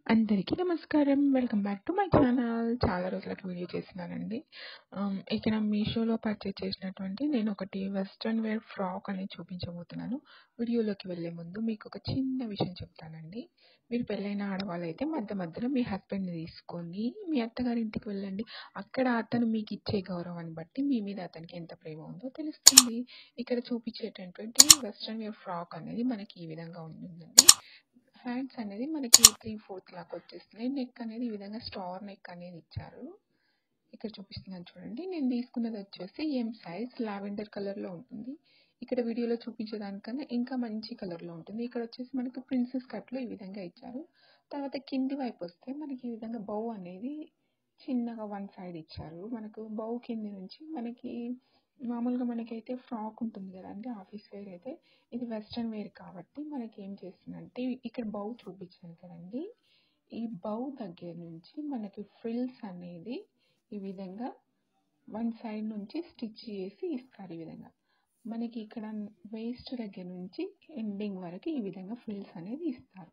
అందరికీ నమస్కారం. Welcome back to my channel. చాలా రోజులకి వీడియో చేస్తున్నానండి. ఆహ్, ఇక్కడ మీషోలో పర్చేజ్ చేసినటువంటి నేను ఒకటి వెస్టర్న్ వేర్ ఫ్రాక్ అనేది చూపించబోతున్నాను. వీడియోలోకి వెళ్ళే ముందు మీకు ఒక చిన్న విషయం చెప్తానండి. మీరు పెళ్ళైన ఆడవాళ్ళైతే మధ్య మధ్యలో మీ హస్బెండ్‌ని తీసుకొని మీ అత్తగారింటికి వెళ్ళండి. అక్కడ అతను మీకు ఇచ్చే గౌరవాన్ని బట్టి మీ మీద అతనికి ఎంత ప్రేమ ఉందో తెలుస్తుంది. ఇక్కడ చూపించేటటువంటి వెస్టర్న్ వేర్ ఫ్రాక్ అనేది మనకి ఈ విధంగా ఉంటుందండి. హ్యాండ్స్ అనేది మనకి 3/4 లాగా వచ్చేస్తున్నాయి. నెక్ అనేది ఈ విధంగా స్టార్ నెక్ అనేది ఇచ్చారు. ఇక్కడ చూపిస్తున్నాను చూడండి. నేను తీసుకున్నది వచ్చేసి ఎం సైజ్ లావెండర్ కలర్‌లో ఉంటుంది. ఇక్కడ వీడియోలో చూపించే దానికన్నా ఇంకా మంచి కలర్‌లో ఉంటుంది. ఇక్కడ వచ్చేసి మనకి ప్రిన్సెస్ కట్‌లో ఈ విధంగా ఇచ్చారు. తర్వాత కింది వైపు వస్తే మనకి ఈ విధంగా బౌ అనేది చిన్నగా వన్ సైడ్ ఇచ్చారు. మనకు బౌ కింది నుంచి మనకి మామూలుగా మనకైతే ఫ్రాక్ ఉంటుంది కదండీ! ఆఫీస్ వేర్ అయితే ఇది వెస్టర్న్ వేర్ కాబట్టి మనకి ఏం చేస్తుందంటే ఇక్కడ బౌ చూపించాను కదండీ! ఈ బౌ దగ్గర నుంచి మనకి ఫ్రిల్స్ అనేది ఈ విధంగా వన్ సైడ్ నుంచి స్టిచ్ చేసి ఇస్తారు ఈ విధంగా. మనకి ఇక్కడ వేస్ట్ దగ్గర నుంచి ఎండింగ్ వరకు ఈ విధంగా ఫ్రిల్స్ అనేది ఇస్తారు.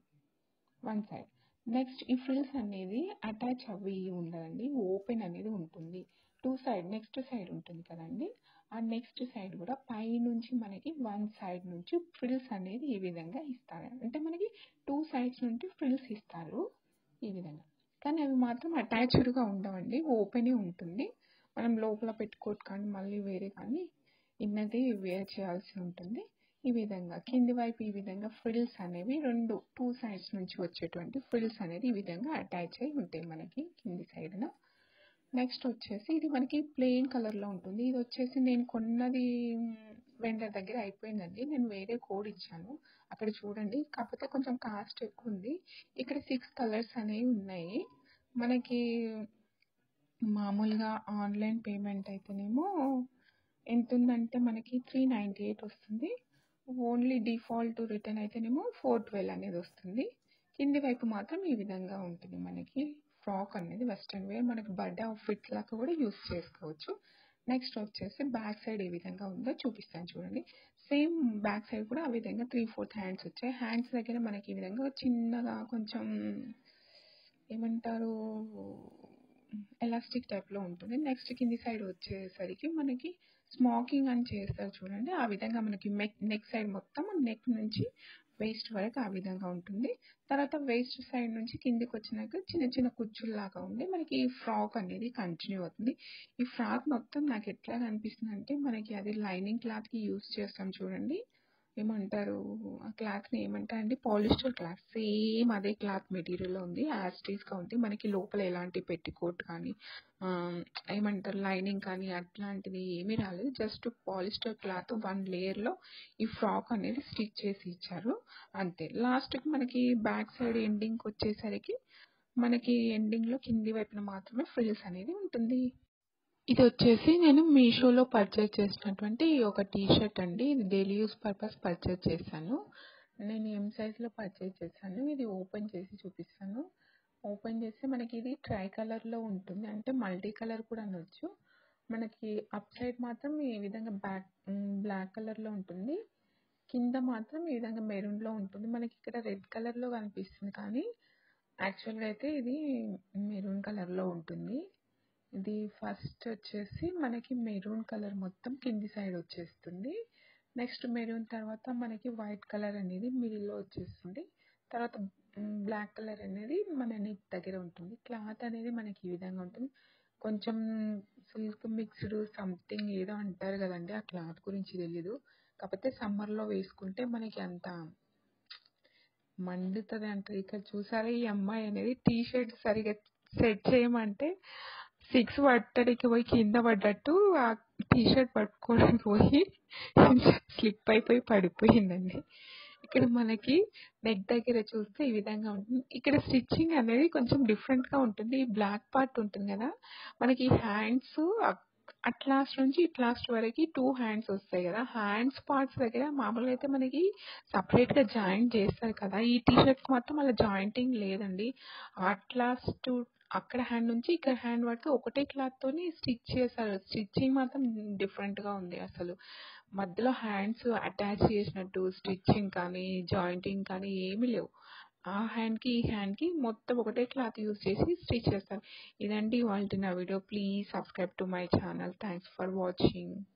One side. నెక్స్ట్ ఈ ఫ్రిల్స్ అనేది అటాచ్ అవ్వి ఉండదండి. ఓపెన్ అనేది ఉంటుంది. టూ సైడ్ నెక్స్ట్ సైడ్ ఉంటుంది కదండీ! ఆ నెక్స్ట్ సైడ్ కూడా పైనుంచి మనకి వన్ సైడ్ నుంచి ఫ్రిల్స్ అనేది ఈ విధంగా ఇస్తారు. అంటే మనకి టూ సైడ్స్ నుండి ఫ్రిల్స్ ఇస్తారు. ఈ విధంగా. కానీ అవి మాత్రం అటాచ్డ్‌గా ఉండవండి. ఓపెనే ఉంటుంది. మనం లోపల పెట్టుకోవచ్చు కానీ మళ్ళీ వేరే కానీ ఇన్నది వేర్ చేయాల్సి ఉంటుంది. ఈ విధంగా కింది వైపు ఈ విధంగా ఫ్రిల్స్ అనేవి 2 టూ సైడ్స్ నుంచి వచ్చేటువంటి ఫ్రిల్స్ అనేది ఈ విధంగా అటాచ్ అయ్యి ఉంటాయి మనకి కింది సైడ్‌న. నెక్స్ట్ వచ్చేసి ఇది మనకి ప్లెయిన్ కలర్‌లో ఉంటుంది. ఇది వచ్చేసి నేను కొన్నది వెండర్ దగ్గర అయిపోయిందండి. నేను వేరే కోడ్ ఇచ్చాను. అక్కడ చూడండి. కాకపోతే కొంచెం కాస్ట్ ఎక్కువుంది. ఇక్కడ 6 కలర్స్ అనేవి ఉన్నాయి. మనకి మామూలుగా ఆన్‌లైన్ పేమెంట్ అయితేనేమో ఎంతుందంటే మనకి 398 వస్తుంది. ఓన్లీ డిఫాల్ట్ రిటర్న్ అయితేనేమో 412 అనేది వస్తుంది. కింది వైపు మాత్రం ఈ విధంగా ఉంటుంది మనకి ఫ్రాక్ అనేది వెస్టర్న్ వేర్ మనకి బర్త్‌డే అవుట్‌ఫిట్ లాగా కూడా యూజ్ చేసుకోవచ్చు. నెక్స్ట్ వచ్చేసి బ్యాక్ సైడ్ ఏ విధంగా ఉందో చూపిస్తాను చూడండి. సేమ్ బ్యాక్ సైడ్ కూడా ఆ విధంగా 3/4 హ్యాండ్స్ వచ్చాయి. హ్యాండ్స్ దగ్గర మనకి ఈ విధంగా చిన్నగా కొంచెం ఏమంటారు ఎలాస్టిక్ టైప్‌లో ఉంటుంది. నెక్స్ట్ కింది సైడ్ వచ్చేసరికి మనకి స్మోకింగ్ అని చేస్తారు చూడండి. ఆ విధంగా మనకి మెక్ నెక్ సైడ్ మొత్తం నెక్ నుంచి వేస్ట్ వరకు ఆ విధంగా ఉంటుంది. తర్వాత వేస్ట్ సైడ్ నుంచి కిందకి వచ్చినాక చిన్న చిన్న కుచ్చుల్లాగా ఉండి మనకి ఈ ఫ్రాక్ అనేది కంటిన్యూ అవుతుంది. ఈ ఫ్రాక్ మొత్తం నాకు ఎట్లా కనిపిస్తుందంటే మనకి అది లైనింగ్ క్లాత్‌కి యూజ్ చేస్తాం చూడండి. ఏమంటారు ఆ క్లాత్‌ని ఏమంటారండి పాలిస్టర్ క్లాత్. సేమ్ అదే క్లాత్ మెటీరియల్‌లో ఉంది. యాజ్ ఇట్ ఈస్‌గా ఉంది. మనకి లోపల ఎలాంటి పెట్టికోట్ కానీ ఆహ్, ఏమంటారు లైనింగ్ కానీ అట్లాంటిది ఏమీ రాలేదు. జస్ట్ పాలిస్టర్ క్లాత్ వన్ లేయర్‌లో ఈ ఫ్రాక్ అనేది స్టిచ్ చేసి ఇచ్చారు. అంతే. లాస్ట్‌కి మనకి బ్యాక్ సైడ్ ఎండింగ్‌కి వచ్చేసరికి మనకి ఎండింగ్‌లో కింది వైపున మాత్రమే ఫ్రిల్స్ అనేది ఉంటుంది. ఇది వచ్చేసి నేను మీషోలో పర్చేజ్ చేసినటువంటి ఒక టీ షర్ట్ అండి. ఇది డైలీ యూజ్ పర్పస్ పర్చేజ్ చేశాను. నేను ఎం సైజ్‌లో పర్చేజ్ చేశాను. ఇది ఓపెన్ చేసి చూపిస్తాను. ఓపెన్ చేస్తే మనకి ఇది ట్రై కలర్‌లో ఉంటుంది. అంటే మల్టీ కలర్ కూడా అనొచ్చు. మనకి అప్ సైడ్ మాత్రం ఈ విధంగా బ్యాక్ హ్మ్, బ్లాక్ కలర్‌లో ఉంటుంది. కింద మాత్రం ఈ విధంగా మెరూన్‌లో ఉంటుంది. మనకి ఇక్కడ రెడ్ కలర్‌లో కనిపిస్తుంది కానీ యాక్చువల్‌గా అయితే ఇది మెరూన్ కలర్‌లో ఉంటుంది. ఇది ఫస్ట్ వచ్చేసి మనకి మెరూన్ కలర్ మొత్తం కింది సైడ్ వచ్చేస్తుంది. నెక్స్ట్ మెరూన్ తర్వాత మనకి వైట్ కలర్ అనేది మిడిల్‌లో వచ్చేస్తుంది. తర్వాత హ్మ్, బ్లాక్ కలర్ అనేది మన నెక్ దగ్గర ఉంటుంది. క్లాత్ అనేది మనకి ఈ విధంగా ఉంటుంది. కొంచెం సిల్క్ మిక్స్‌డ్ సంథింగ్ ఏదో అంటారు కదండీ! ఆ క్లాత్ గురించి తెలీదు. కాకపోతే సమ్మర్‌లో వేసుకుంటే మనకి అంత మండుతది అంటారు. ఇక్కడ చూసారా ఈ అమ్మాయి అనేది టీ షర్ట్ సరిగ్గా సెట్ చేయమంటే 6 పట్టడానికి పోయి కింద పడ్డట్టు ఆ టీ షర్ట్ పట్టుకోవడానికి పోయి స్లిప్ అయిపోయి పడిపోయిందండి. ఇక్కడ మనకి నెక్ దగ్గర చూస్తే ఈ విధంగా ఉంటుంది. ఇక్కడ స్టిచ్చింగ్ అనేది కొంచెం డిఫరెంట్‌గా ఉంటుంది. ఈ బ్లాక్ పార్ట్ ఉంటుంది కదా! మనకి హ్యాండ్స్ అక్ అట్లాస్ట్ నుంచి ఇట్లాస్ట్ వరకి 2 హ్యాండ్స్ వస్తాయి కదా! హ్యాండ్స్ పార్ట్స్ దగ్గర మామూలుగా అయితే మనకి సెపరేట్‌గా జాయింట్ చేస్తారు కదా! ఈ టీ షర్ట్‌కి మాత్రం అలా జాయింటింగ్ లేదండి. అట్లాస్ట్ అక్కడ హ్యాండ్ నుంచి ఇక్కడ హ్యాండ్ వరకు ఒకటే క్లాత్‌తోని స్టిచ్ చేశారు. స్టిచ్చింగ్ మాత్రం డిఫరెంట్‌గా ఉంది అసలు. మధ్యలో హ్యాండ్స్ అటాచ్ చేసినట్టు స్టిచ్చింగ్ కానీ, జాయింటింగ్ కానీ ఏమీ లేవు. ఆ హ్యాండ్కి ఈ హ్యాండ్కి మొత్తం ఒకటే క్లాత్ యూజ్ చేసి స్టిచ్ చేస్తాను ఇదండి ఇవాళ నా video please subscribe to my channel thanks for watching